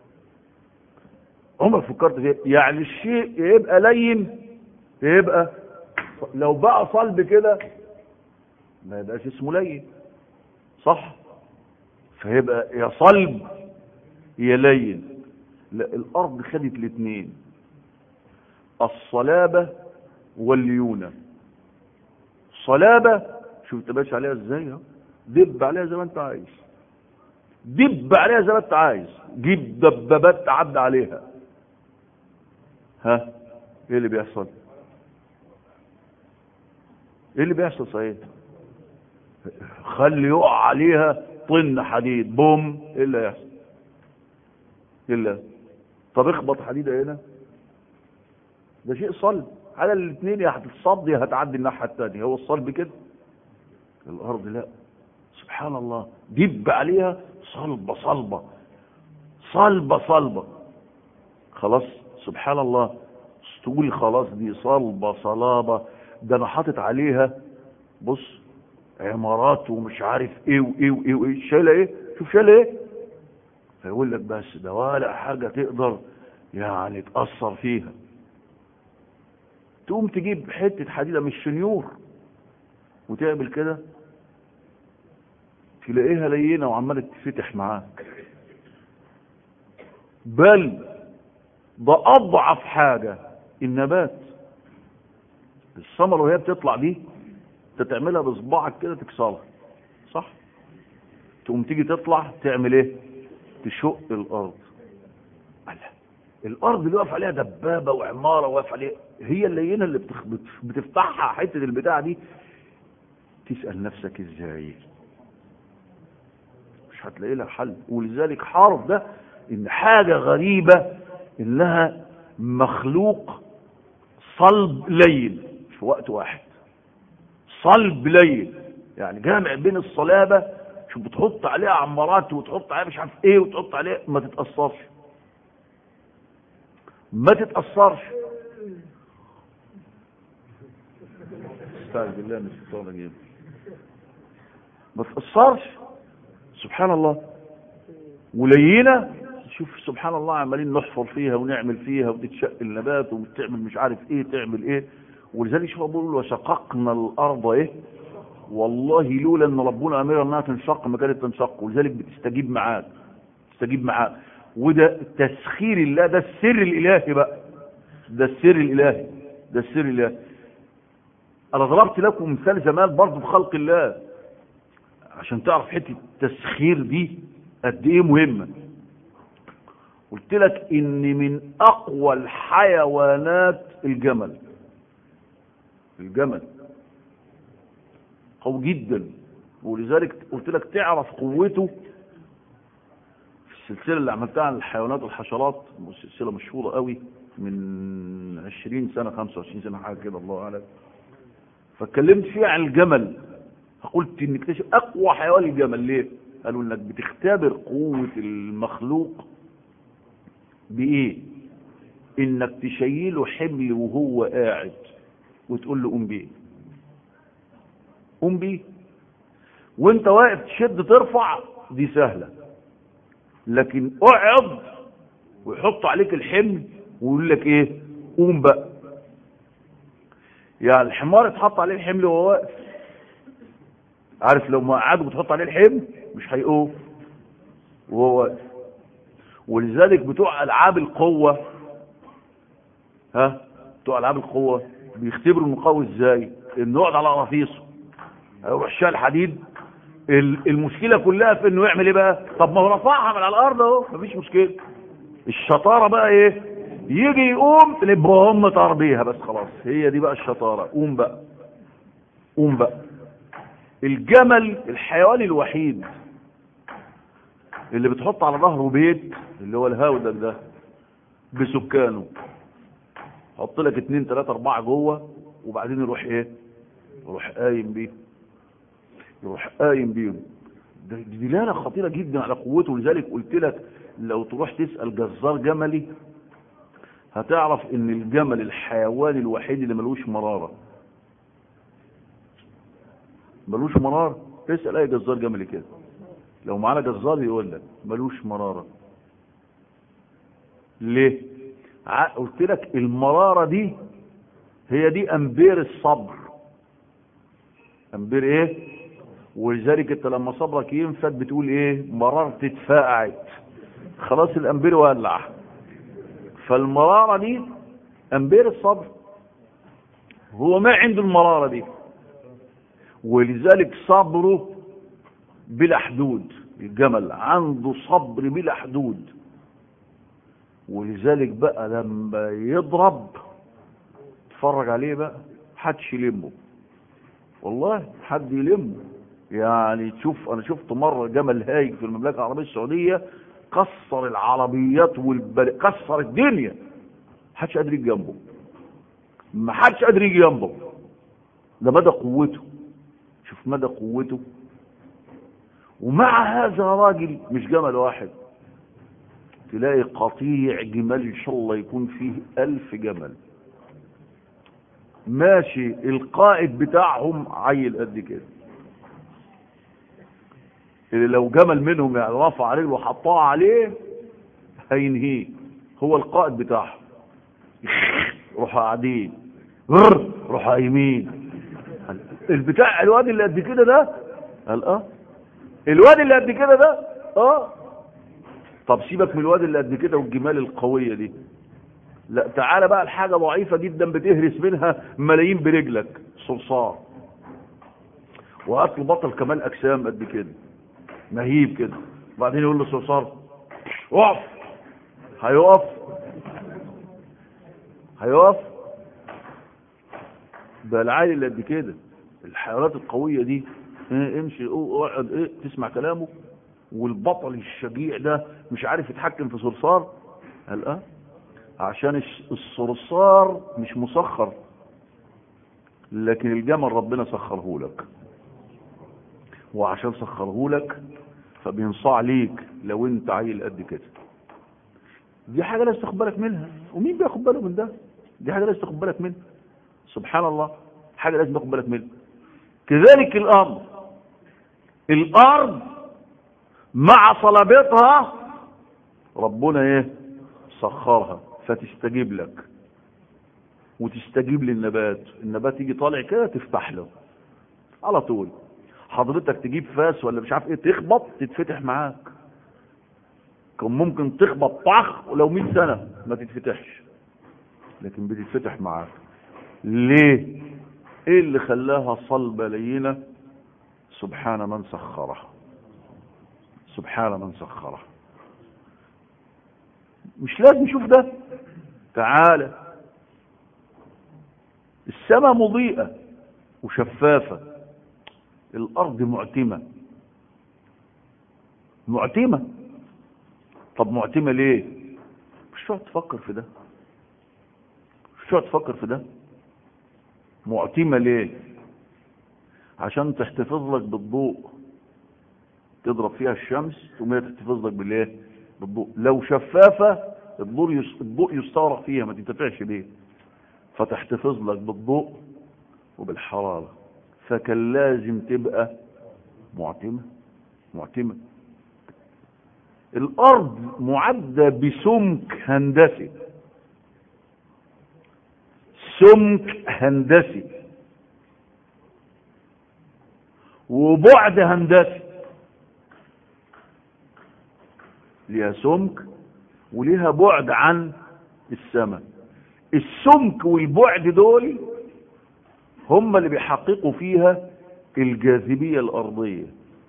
عمرك فكرت فيها يعني الشيء يبقى لين يبقى لو بقى صلب كده ما يبقاش اسمه لين صح فيبقى يا صلب يا لين لا الارض خدت الاثنين الصلابة والليونة صلابة شوف انت ماشي عليها ازاي اهو. دب عليها زي ما انت عايز دب عليها زي ما انت عايز جيب دبابات تعدي عليها ها ايه اللي بيحصل ايه اللي بيحصل صحيح خلي يقع عليها طن حديد بوم ايه اللي هيحصل ايه اللي هيحصل؟ طب اخبط حديده هنا ده شيء صلب على الاثنين يا هتتصد يا هتعدي الناحيه الثانيه هو الصلب كده الارض لا سبحان الله دب عليها صلبه صلبه صلبه صلبه خلاص سبحان الله تقول خلاص دي صلبه صلابه ده انا حاطط عليها بص عمارات ومش عارف ايه وايه وايه وايه شايله ايه شوف شايله ايه فيقول لك بس ده ولا حاجه تقدر يعني تاثر فيها تقوم تجيب حته حديده من الشنيور وتعمل كده تلاقيها لينه وعماله تتفتح معاك بل ده اضعف حاجه النبات الثمره وهي بتطلع دي انت تعملها بصباعك كده تكسرها صح تقوم تيجي تطلع تعمل ايه تشق الارض الله. الارض اللي واقف عليها دبابه وعماره واقف عليها هي اللينه اللي بتخ... بت- بتفتحها حته البتاع دي تسال نفسك ازاي مش هتلاقي لها حل ولذلك حارف ده ان حاجه غريبه انها مخلوق صلب لين في وقت واحد صلب لين يعني جامع بين الصلابه شو بتحط عليها عمارات وتحط عليها مش عارف ايه وتحط عليها ما تتاثرش ما تتاثرش استعذ بالله من الشيطان الرجيم ما تتاثرش سبحان الله ولينه شوف سبحان الله عمالين نحفر فيها ونعمل فيها وتتشق النبات وتعمل مش عارف ايه تعمل ايه ولذلك شوف بقول وشققنا الارض ايه والله لولا ان ربنا امر انها تنشق ما كانت تنشق ولذلك بتستجيب معاك تستجيب معاك وده تسخير الله ده السر الالهي بقى ده السر الالهي ده السر الالهي انا ضربت لكم مثال زمان برضه في خلق الله عشان تعرف حته التسخير دي قد ايه مهمه قلت لك ان من اقوى الحيوانات الجمل الجمل قوي جدا ولذلك قلت لك تعرف قوته في السلسله اللي عملتها عن الحيوانات والحشرات سلسله مشهوره قوي من 20 سنه 25 سنه حاجه كده الله اعلم فاتكلمت فيها عن الجمل فقلت ان اكتشف اقوى حيوان الجمل ليه قالوا انك بتختبر قوه المخلوق بايه انك تشيله حمل وهو قاعد وتقول له قوم بيه قوم بيه وانت واقف تشد ترفع دي سهله لكن اقعد ويحط عليك الحمل ويقول لك ايه قوم بقى يعني الحمار اتحط عليه الحمل وهو واقف عارف لو ما قعد وتحط عليه الحمل مش هيقوم وهو واقف ولذلك بتوع العاب القوه ها بتوع العاب القوه بيختبروا انه قوي ازاي انه يقعد على قراطيسه هيروح شال حديد ال- المشكله كلها في انه يعمل ايه بقى طب ما هو رفعها من على الارض اهو مفيش مشكله الشطاره بقى ايه يجي يقوم نبقى هم طار بيها بس خلاص هي دي بقى الشطاره قوم بقى قوم بقى الجمل الحيوان الوحيد اللي بتحط على ظهره بيت اللي هو الهودج ده بسكانه حط لك اتنين تلاتة اربعة جوه وبعدين يروح ايه يروح قايم بيه يروح قايم بيهم ده دي دلالة خطيرة جدا على قوته لذلك قلت لك لو تروح تسأل جزار جملي هتعرف ان الجمل الحيوان الوحيد اللي ملوش مرارة ملوش مرارة تسأل اي جزار جملي كده لو معانا جزار يقول لك ملوش مرارة ليه ع- قلت لك المرارة دي هي دي امبير الصبر امبير ايه ولذلك انت لما صبرك ينفد بتقول ايه مرارتي اتفقعت خلاص الامبير ولع فالمرارة دي امبير الصبر هو ما عنده المرارة دي ولذلك صبره بلا حدود الجمل عنده صبر بلا حدود ولذلك بقى لما يضرب اتفرج عليه بقى حدش يلمه والله حد يلمه يعني تشوف انا شفت مره جمل هايج في المملكه العربيه السعوديه كسر العربيات والبل... كسر الدنيا محدش قادر يجي جنبه ما حدش قادر يجي جنبه ده مدى قوته شوف مدى قوته ومع هذا راجل مش جمل واحد تلاقي قطيع جمال ان شاء الله يكون فيه ألف جمل ماشي القائد بتاعهم عيل قد كده اللي لو جمل منهم يعني رفع رجله وحطها عليه هينهيه هو القائد بتاعهم روح قاعدين غر، روح قايمين البتاع الواد اللي قد كده ده قال اه الواد اللي قد كده ده اه طب سيبك من الواد اللي قد كده والجمال القوية دي لا تعالى بقى الحاجة ضعيفة جدا بتهرس منها ملايين برجلك صرصار وهات له بطل كمال اجسام قد كده مهيب كده وبعدين يقول له صرصار اقف هيقف هيقف ده العالي اللي قد كده الحيوانات القوية دي إيه امشي اقعد ايه تسمع كلامه والبطل الشجيع ده مش عارف يتحكم في صرصار قال اه عشان الش- الصرصار مش مسخر لكن الجمل ربنا سخره لك وعشان سخره لك فبينصاع ليك لو انت عيل قد كده دي حاجة لازم تاخد بالك منها ومين بياخد باله من ده دي حاجة لازم تاخد بالك منها سبحان الله حاجة لازم تاخد بالك منها كذلك الأرض الأرض مع صلابتها ربنا ايه سخرها فتستجيب لك وتستجيب للنبات النبات يجي طالع كده تفتح له على طول حضرتك تجيب فاس ولا مش عارف ايه تخبط تتفتح معاك كان ممكن تخبط طخ ولو 100 سنة ما تتفتحش لكن بتتفتح معاك ليه ايه اللي خلاها صلبة لينة سبحان من سخرها سبحان من سخره مش لازم نشوف ده تعالى السماء مضيئة وشفافة الأرض معتمة معتمة طب معتمة ليه مش تقعد تفكر في ده مش تقعد تفكر في ده معتمة ليه عشان تحتفظ لك بالضوء تضرب فيها الشمس ثم هي تحتفظ لك بالايه بالضوء لو شفافة الضوء يس... الضوء يستغرق فيها ما تنتفعش بيه فتحتفظ لك بالضوء وبالحرارة فكان لازم تبقى معتمة معتمة الأرض معدة بسمك هندسي سمك هندسي وبعد هندسي ليها سمك وليها بعد عن السماء السمك والبعد دول هم اللي بيحققوا فيها الجاذبية الأرضية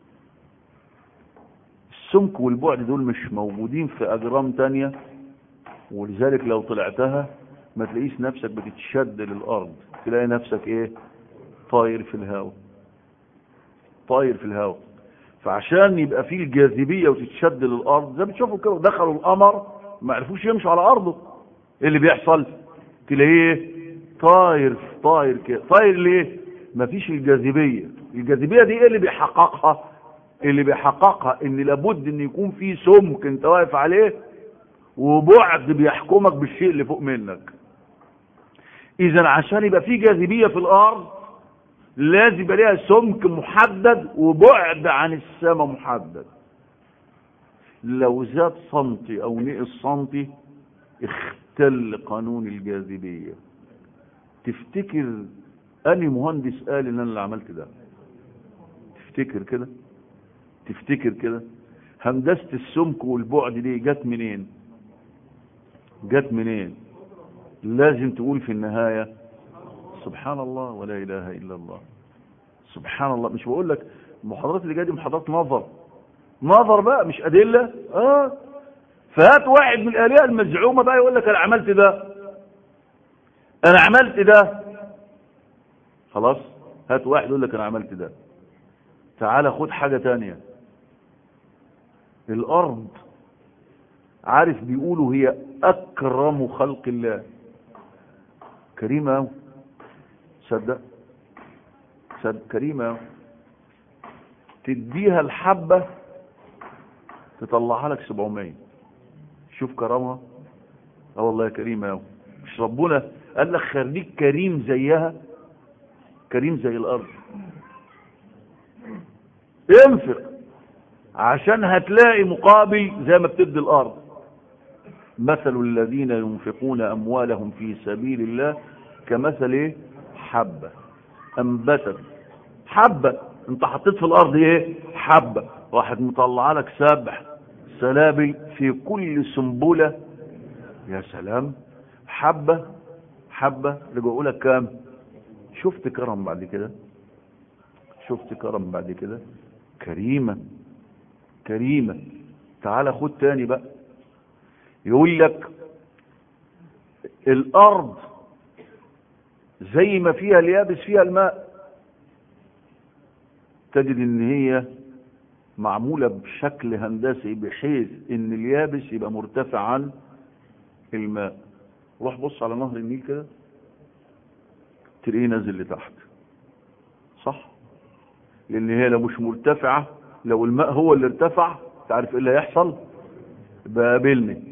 السمك والبعد دول مش موجودين في أجرام تانية ولذلك لو طلعتها ما تلاقيش نفسك بتتشد للأرض تلاقي نفسك ايه طاير في الهواء طاير في الهواء فعشان يبقى فيه الجاذبيه وتتشد للارض زي ما بتشوفوا كده دخلوا القمر ما عرفوش يمشوا على ارضه ايه اللي بيحصل تلاقيه طاير طاير كده طاير ليه مفيش الجاذبيه الجاذبيه دي ايه اللي بيحققها اللي بيحققها ان لابد ان يكون في سمك انت واقف عليه وبعد بيحكمك بالشيء اللي فوق منك اذا عشان يبقى في جاذبيه في الارض لازم يبقى ليها سمك محدد وبعد عن السماء محدد لو زاد سنتي او نقص سنتي اختل قانون الجاذبيه تفتكر اني مهندس قال ان انا اللي عملت ده تفتكر كده تفتكر كده هندسه السمك والبعد دي جت منين جت منين لازم تقول في النهايه سبحان الله ولا اله الا الله سبحان الله مش بقول لك المحاضرات اللي جايه دي محاضرات نظر نظر بقى مش ادله اه فهات واحد من الالهه المزعومه بقى يقول لك انا عملت ده انا عملت ده خلاص هات واحد يقول لك انا عملت ده تعالى خد حاجه تانية الارض عارف بيقولوا هي اكرم خلق الله كريمه أوي. صدق صدق كريمه أوي. تديها الحبه تطلعها لك 700 شوف كرمها اه والله يا كريمه أوي. مش ربنا قال لك خليك كريم زيها كريم زي الارض انفق عشان هتلاقي مقابل زي ما بتدي الارض مثل الذين ينفقون اموالهم في سبيل الله كمثل ايه حبه انبتت حبه انت حطيت في الارض ايه حبه واحد مطلع لك سبع سلابل في كل سنبله يا سلام حبه حبه رجعوا لك كام شفت كرم بعد كده شفت كرم بعد كده كريمة كريمة تعال خد تاني بقى يقول لك الأرض زي ما فيها اليابس فيها الماء تجد ان هي معمولة بشكل هندسي بحيث ان اليابس يبقى مرتفع عن الماء روح بص على نهر النيل كده تلاقيه نازل لتحت صح لان هي لو مش مرتفعة لو الماء هو اللي ارتفع تعرف ايه اللي هيحصل بقابلني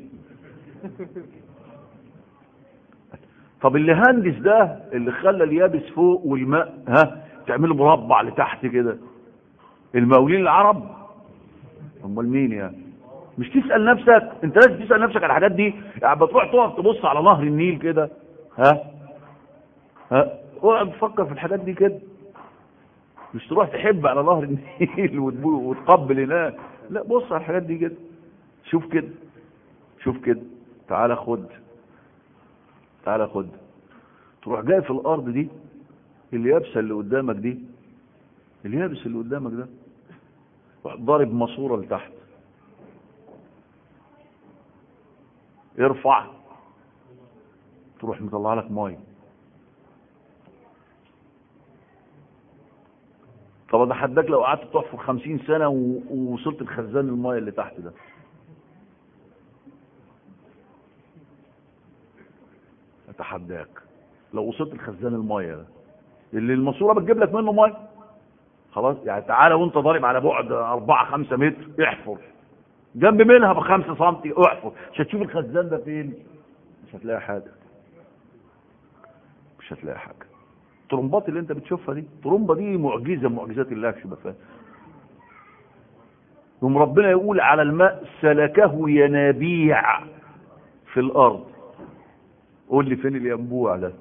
طب اللي هندس ده اللي خلى اليابس فوق والماء ها تعمله مربع لتحت كده المقاولين العرب امال مين يعني مش تسال نفسك انت لازم تسال نفسك على الحاجات دي يعني بتروح تقف تبص على نهر النيل كده ها ها اقعد تفكر في الحاجات دي كده مش تروح تحب على نهر النيل وتقبل هناك لا بص على الحاجات دي كده شوف كده شوف كده تعالى خد تعالى خد تروح جاي في الارض دي اليابسه اللي قدامك دي اليابس اللي قدامك ده ضارب ماسوره لتحت ارفع تروح مطلع لك ميه طب اتحداك لو قعدت تحفر خمسين سنة ووصلت لخزان المايه اللي تحت ده اتحداك لو وصلت لخزان المايه ده اللي الماسوره بتجيب لك منه مايه خلاص يعني تعالى وانت ضارب على بعد 4 5 متر احفر جنب منها ب 5 سم احفر مش هتشوف الخزان ده فين مش هتلاقي حاجه مش هتلاقي حاجه الطرمبات اللي انت بتشوفها دي الطرمبه دي معجزه من معجزات الله شبه فاهم يوم ربنا يقول على الماء سلكه ينابيع في الارض قول لي فين الينبوع ده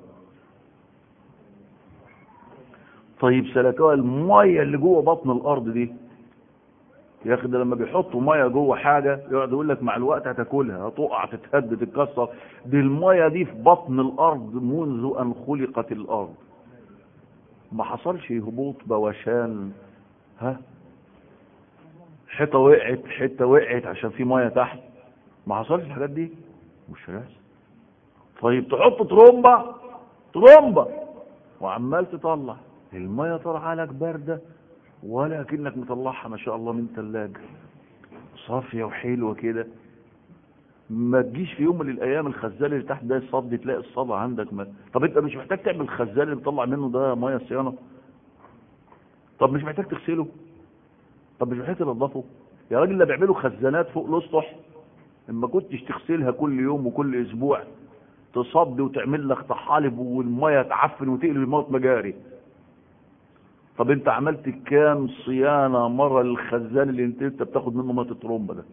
طيب سلكوها الميه اللي جوه بطن الارض دي يا اخي ده لما بيحطوا ميه جوه حاجه يقعد يقول لك مع الوقت هتاكلها هتقع تتهد تتكسر دي الميه دي في بطن الارض منذ ان خلقت الارض ما حصلش هبوط بوشان ها حته وقعت حته وقعت عشان في ميه تحت ما حصلش الحاجات دي مش هيحصل طيب تحط ترومبه ترومبه وعمال تطلع الميه طالعه لك بارده ولكنك مطلعها ما شاء الله من ثلاجة صافية وحلوة كده ما تجيش في يوم من الايام الخزان اللي تحت ده يصدي تلاقي الصدى عندك ما طب انت مش محتاج تعمل الخزان اللي بتطلع منه ده ميه صيانه طب مش محتاج تغسله طب مش محتاج تنضفه يا راجل اللي بيعملوا خزانات فوق الاسطح اما كنتش تغسلها كل يوم وكل اسبوع تصدي وتعمل لك طحالب والميه تعفن وتقلب الموت مجاري طب انت عملت كام صيانه مره للخزان اللي انت انت بتاخد منه ميه الترومبه ده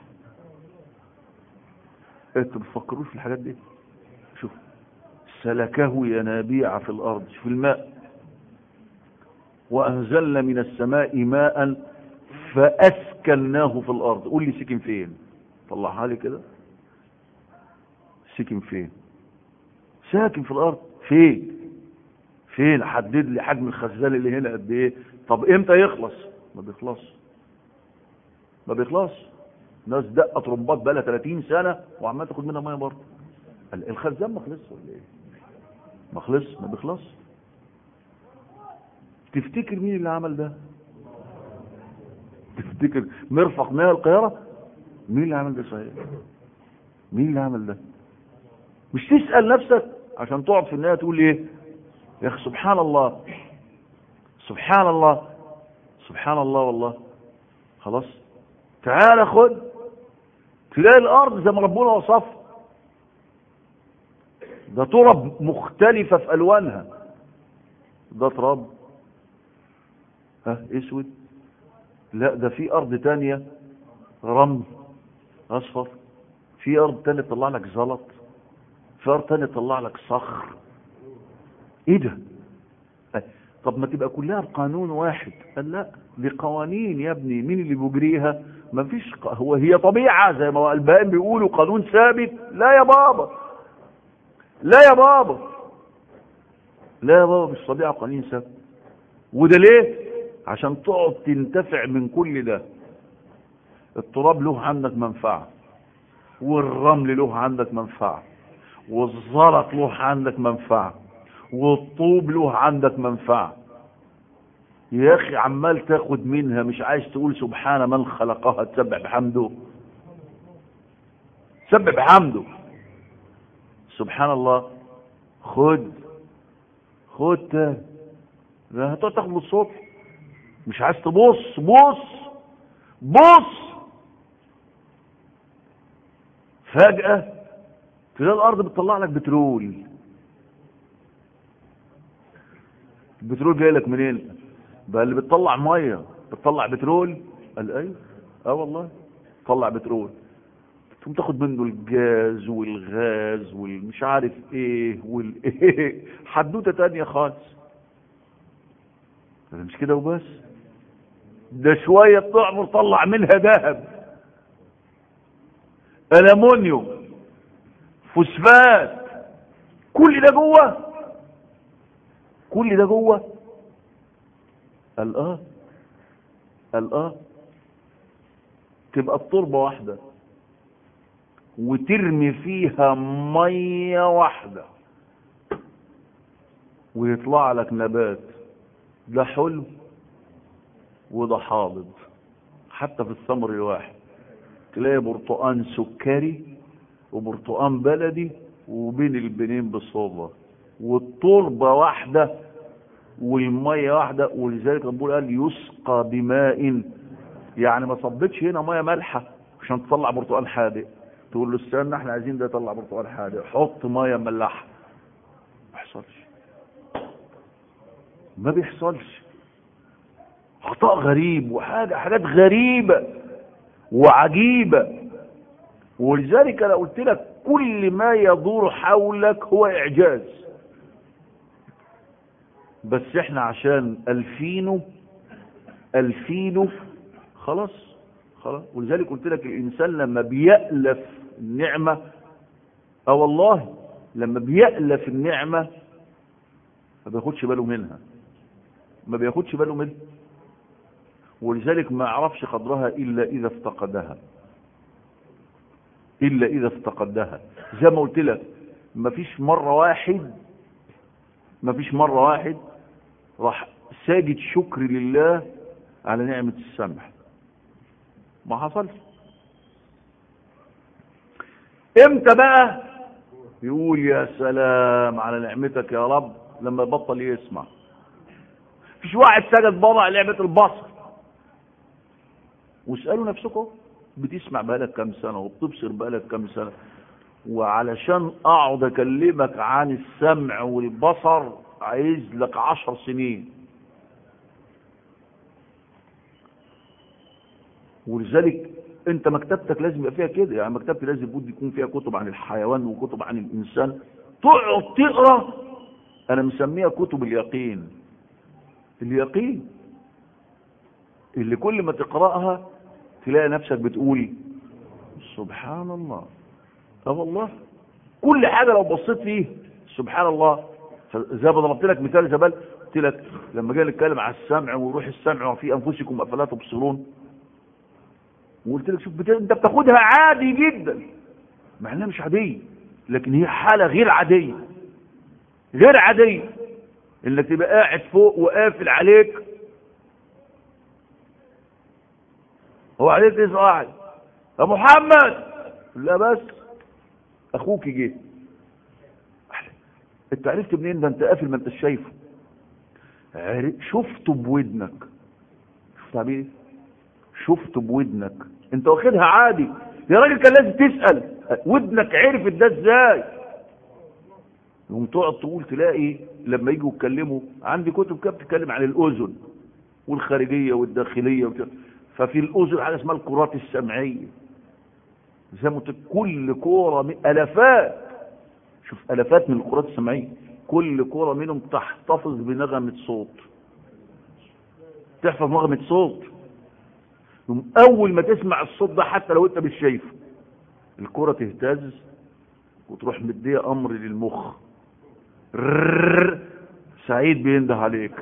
انتوا بتفكروش في الحاجات دي شوف سلكه ينابيع في الارض شوف الماء وانزلنا من السماء ماء فاسكناه في الارض قول لي سكن فين طلعها لي كده سكن فين ساكن في الارض فين فين حدد لي حجم الخزان اللي هنا قد ايه طب امتى يخلص ما بيخلص ما بيخلص ناس دقه طرمبات بقى لها 30 سنه وعمال تاخد منها ميه برضه الخزان ما خلصش ولا ايه ما خلص ما بيخلص تفتكر مين اللي عمل ده تفتكر مرفق مياه القاهره مين اللي عمل ده صحيح مين اللي عمل ده مش تسال نفسك عشان تقعد في النهايه تقول ايه يا اخي سبحان الله سبحان الله سبحان الله والله خلاص تعال خد تلاقي الارض زي ما ربنا وصفها ده تراب مختلفة في الوانها ده تراب ها اسود لا ده في ارض تانية رمل اصفر في ارض تانية تطلع لك زلط في ارض تانية تطلع لك صخر ايه ده طب ما تبقى كلها بقانون واحد قال لا دي قوانين يا ابني مين اللي بيجريها ما فيش ق... هو هي طبيعة زي ما الباقيين بيقولوا قانون ثابت لا يا بابا لا يا بابا لا يا بابا مش طبيعة قانون ثابت وده ليه عشان تقعد تنتفع من كل ده التراب له عندك منفعة والرمل له عندك منفعة والزلط له عندك منفعة والطوب له عندك منفعة يا اخي عمال تاخد منها مش عايز تقول سبحان من خلقها تسبح بحمده سبح بحمده سبحان الله خد خد تاني لا هتقعد تاخد الصبح مش عايز تبص بص بص فجأة تلاقي الأرض بتطلع لك بترول البترول جاي لك منين بقى اللي بتطلع ميه بتطلع بترول قال ايوه اه والله طلع بترول تقوم تاخد منه الجاز والغاز والمش عارف ايه والايه حدوته تانية خالص ده مش كده وبس ده شوية تعمر طلع منها ذهب ألمونيوم فوسفات كل ده جوه كل ده جوه قال اه قال اه تبقى التربه واحده وترمي فيها ميه واحده ويطلع لك نبات ده حلو وده حامض حتى في الثمر الواحد تلاقي برتقان سكري وبرتقان بلدي وبين البنين بالصوبه والتربه واحده والميه واحده ولذلك ربنا قال يسقى بماء يعني ما صبتش هنا ميه مالحه عشان تطلع برتقال حادق تقول له استنى احنا عايزين ده يطلع برتقال حادق حط ميه ملاحه ما بيحصلش ما بيحصلش عطاء غريب وحاجه حاجات غريبه وعجيبه ولذلك انا قلت لك كل ما يدور حولك هو اعجاز بس احنا عشان الفينه الفينه خلاص خلاص ولذلك قلت لك الانسان لما بيألف النعمة اه والله لما بيألف النعمة ما بياخدش باله منها ما بياخدش باله منها ولذلك ما يعرفش قدرها الا اذا افتقدها الا اذا افتقدها زي ما قلت لك ما فيش مرة واحد ما فيش مرة واحد راح ساجد شكر لله على نعمة السمع ما حصلش امتى بقى يقول يا سلام على نعمتك يا رب لما يبطل يسمع فيش واحد سجد بابا على لعبة البصر واسألوا نفسكم بتسمع بقالك كام سنة وبتبصر بقالك كام سنة وعلشان اقعد اكلمك عن السمع والبصر عايز لك عشر سنين ولذلك انت مكتبتك لازم يبقى فيها كده يعني مكتبتي لازم بد يكون فيها كتب عن الحيوان وكتب عن الانسان تقعد تقرا انا مسميها كتب اليقين اليقين اللي كل ما تقراها تلاقي نفسك بتقول سبحان الله اه والله كل حاجه لو بصيت فيه سبحان الله زي ما ضربت لك مثال زمان قلت لك لما جينا نتكلم على السمع وروح السمع وفي انفسكم افلا تبصرون وقلت لك شوف بت... انت بتاخدها عادي جدا مع انها مش عاديه لكن هي حاله غير عاديه غير عاديه انك تبقى قاعد فوق وقافل عليك هو عليك ايه قاعد يا محمد لا بس اخوك جه انت عرفت منين ده انت قافل ما انت شايفه عرف شفته بودنك شفت تعبير ايه شفته بودنك انت واخدها عادي يا راجل كان لازم تسأل ودنك عرفت ده ازاي يقوم تقعد تقول تلاقي لما يجوا يتكلموا عندي كتب كده بتتكلم عن الاذن والخارجيه والداخليه وكده ففي الاذن حاجه اسمها الكرات السمعيه زي ما قلت كل كوره من الافات شوف الافات من الكرات السمعيه كل كوره منهم تحتفظ بنغمه صوت تحفظ نغمه صوت اول ما تسمع الصوت ده حتى لو انت مش شايفه الكرة تهتز وتروح مديه امر للمخ رررر سعيد بينده عليك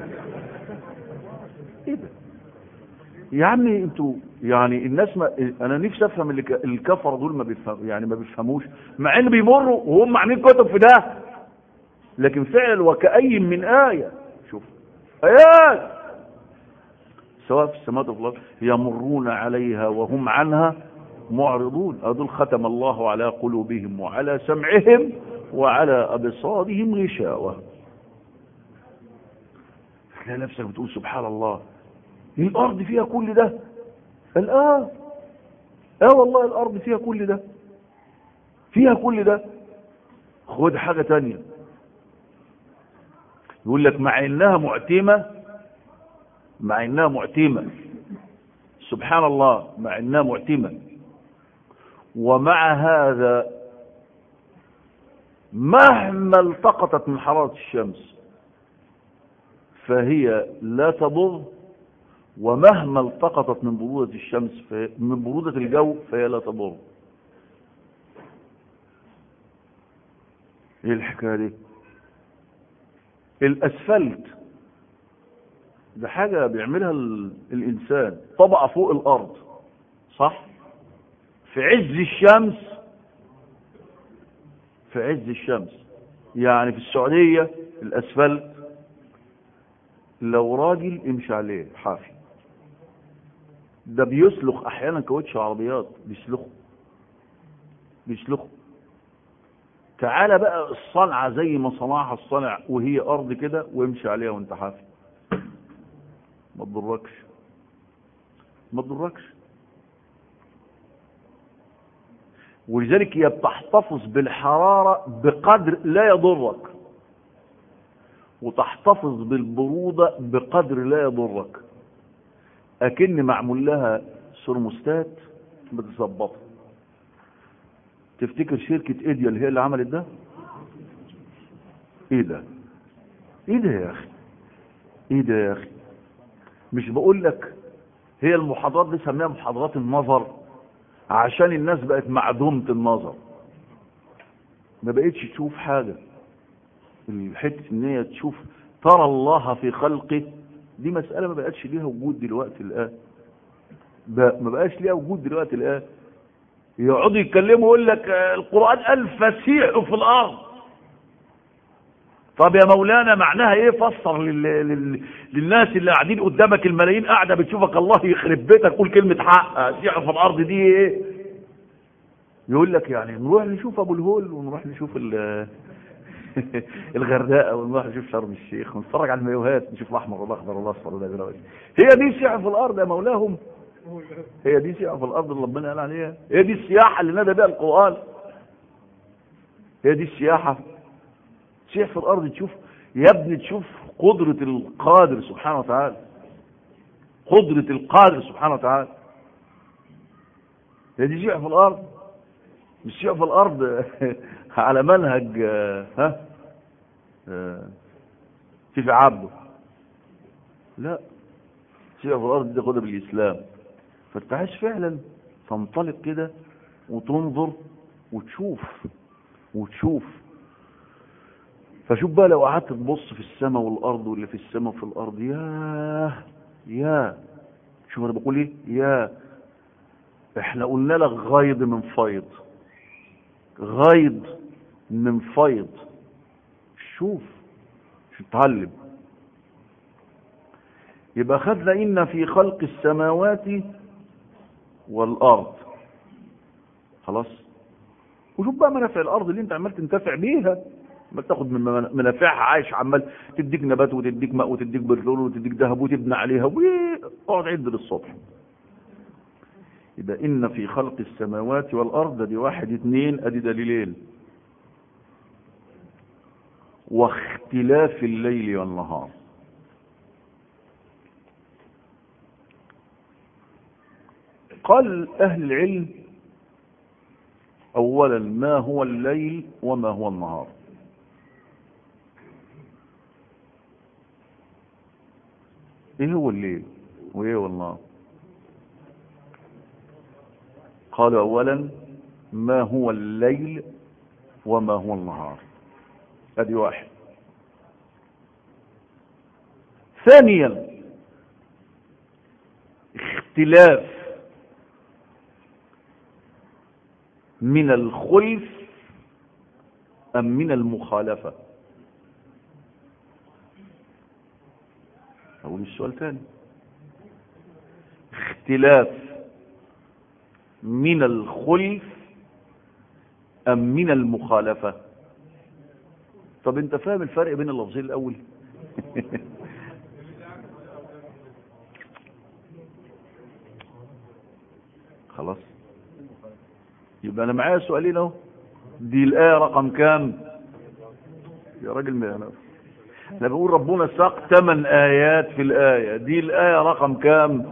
ايه ده يا عمي انتوا يعني الناس ما انا نفسي افهم اللي ك- الكفره دول ما بيفهم يعني ما بيفهموش مع ان بيمروا وهم عاملين كتب في ده لكن فعلا وكأي من آية شوف آيات سواء في السماوات وفي الارض يمرون عليها وهم عنها معرضون أدول ختم الله على قلوبهم وعلى سمعهم وعلى أبصارهم غشاوة تلاقي نفسك بتقول سبحان الله الأرض فيها كل ده الآن اه والله الأرض فيها كل ده فيها كل ده خد حاجة تانية يقول لك مع انها معتمة مع انها معتمة سبحان الله مع انها معتمة ومع هذا مهما التقطت من حرارة الشمس فهي لا تضر ومهما التقطت من برودة الشمس فهي من برودة الجو فهي لا تضر ايه الحكاية دي الاسفلت ده حاجة بيعملها ال- الانسان طبقة فوق الارض صح في عز الشمس في عز الشمس يعني في السعودية الاسفلت لو راجل امشي عليه حافي ده بيسلخ احيانا كاوتش عربيات بيسلخه بيسلخه تعالى بقى الصنعة زي ما صنعها الصنع وهي ارض كده وامشي عليها وانت حافي ما تضركش ما تضركش ولذلك هي بتحتفظ بالحرارة بقدر لا يضرك وتحتفظ بالبرودة بقدر لا يضرك أكن معمول لها سرموستات بتظبطها تفتكر شركة ايديا اللي هي اللي عملت ده ايه ده ايه ده يا اخي ايه ده يا اخي مش بقول لك هي المحاضرات دي سميها محاضرات النظر عشان الناس بقت معدومة النظر ما بقتش تشوف حاجة الحتة ان هي تشوف ترى الله في خلقه دي مسألة ما بقتش ليها وجود دلوقتي الآن ب- ما بقاش ليها وجود دلوقتي الآن يقعدوا يتكلموا يقول لك آه، القرآن قال فسيحوا في الأرض طب يا مولانا معناها ايه فسر لل... لل... للناس اللي قاعدين قدامك الملايين قاعده بتشوفك الله يخرب بيتك قول كلمه حق سيح في الارض دي ايه يقول لك يعني نروح نشوف ابو الهول ونروح نشوف ال... الغردقه ونروح نشوف شرم الشيخ ونتفرج على المايوهات نشوف الاحمر والاخضر والاصفر والازرق هي دي سياحه في الارض يا مولاهم هي دي سياحه في الارض اللي ربنا قال عليها هي دي السياحه اللي نادى بها القران هي دي السياحه تسيح في الارض تشوف يا ابني تشوف قدرة القادر سبحانه وتعالى قدرة القادر سبحانه وتعالى هي دي سيح في الارض مش سيح في الارض على منهج ها كيف عبده لا سيح في الارض دي خدها بالاسلام فانت عايز فعلا تنطلق كده وتنظر وتشوف وتشوف فشوف بقى لو قعدت تبص في السماء والارض واللي في السماء وفي الارض يا يا شوف انا بقول ايه يا احنا قلنا لك غيض من فيض غيض من فيض شوف شو اتعلم يبقى خدنا ان في خلق السماوات والارض خلاص وشوف بقى منافع الارض اللي انت عمال تنتفع بيها عمال تاخد من منافعها عايش عمال تديك نبات وتديك ماء وتديك بترول وتديك ذهب وتبني عليها واقعد عد للصبح يبقى ان في خلق السماوات والارض دي واحد اتنين ادي دليلين واختلاف الليل والنهار قال اهل العلم اولا ما هو الليل وما هو النهار ايه هو الليل وايه هو النهار قالوا اولا ما هو الليل وما هو النهار ادي واحد ثانيا اختلاف من الخلف ام من المخالفه أقول السؤال تاني اختلاف من الخلف أم من المخالفة طب انت فاهم الفرق بين اللفظين الأول خلاص يبقى أنا معايا سؤالين اهو دي الآية رقم كام يا راجل ما أنا احنا بنقول ربنا ساق ثمان آيات في الآية دي الآية رقم كام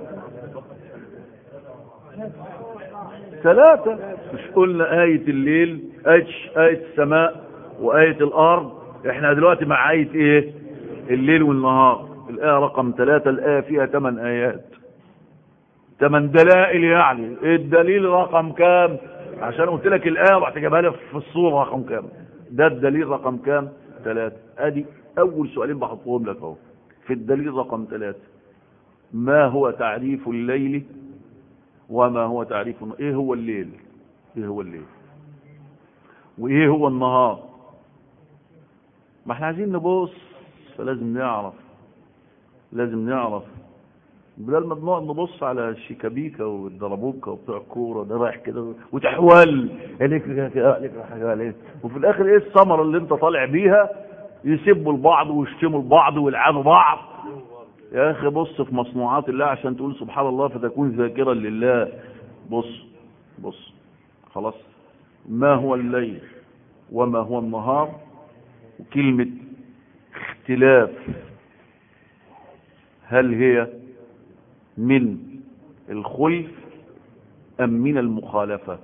ثلاثة مش قلنا آية الليل آية, آية السماء وآية الأرض احنا دلوقتي مع آية ايه الليل والنهار الآية رقم ثلاثة الآية فيها ثمان آيات ثمان دلائل يعني الدليل رقم كام عشان قلت لك الآية رحت جايبها لك في الصورة رقم كام ده الدليل رقم كام ثلاثة ادي اول سؤالين بحطهم لك اهو في الدليل رقم ثلاثة ما هو تعريف الليل وما هو تعريف ايه هو الليل ايه هو الليل وايه هو النهار ما احنا عايزين نبص فلازم نعرف لازم نعرف بدل ما بنقعد نبص على الشيكابيكا والدربوكا وبتوع الكوره ده رايح كده وتحول عليك عليك عليك وفي الاخر ايه الثمره اللي انت طالع بيها يسبوا البعض ويشتموا البعض ويلعنوا بعض يا اخي بص في مصنوعات الله عشان تقول سبحان الله فتكون ذاكرا لله بص بص خلاص ما هو الليل وما هو النهار وكلمة اختلاف هل هي من الخلف أم من المخالفة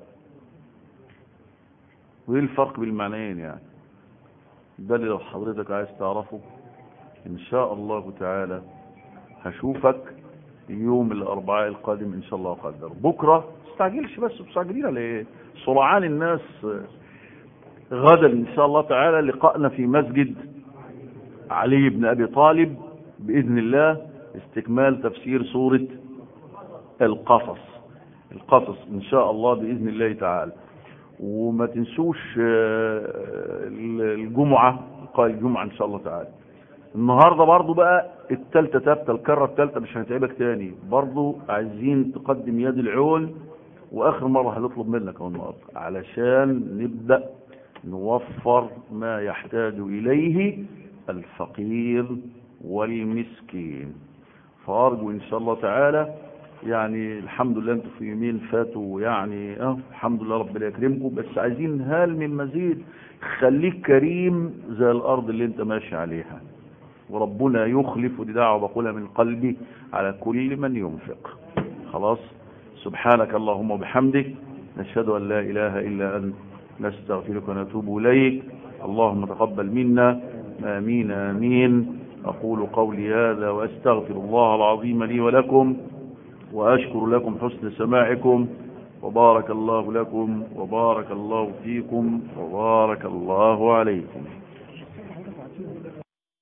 وايه الفرق بين المعنيين يعني ده اللي لو حضرتك عايز تعرفه ان شاء الله تعالى هشوفك يوم الاربعاء القادم ان شاء الله قدر بكرة تستعجلش بس مستعجلين على ايه سرعان الناس غدا ان شاء الله تعالى لقائنا في مسجد علي بن ابي طالب باذن الله استكمال تفسير سورة القصص القصص ان شاء الله باذن الله تعالى وما تنسوش الجمعة لقاء الجمعة ان شاء الله تعالى النهاردة برضو بقى التالتة تابتة الكرة التالتة مش هنتعبك تاني برضو عايزين تقدم يد العون واخر مرة هنطلب منك اهو النهاردة علشان نبدأ نوفر ما يحتاج اليه الفقير والمسكين فارجو ان شاء الله تعالى يعني الحمد لله انتوا في يومين فاتوا يعني اه الحمد لله ربنا يكرمكم بس عايزين هل من مزيد خليك كريم زي الارض اللي انت ماشي عليها وربنا يخلف ودي دعوه بقولها من قلبي على كل من ينفق خلاص سبحانك اللهم وبحمدك نشهد ان لا اله الا انت نستغفرك ونتوب اليك اللهم تقبل منا امين امين اقول قولي هذا واستغفر الله العظيم لي ولكم وأشكر لكم حسن سماعكم وبارك الله لكم وبارك الله فيكم وبارك الله عليكم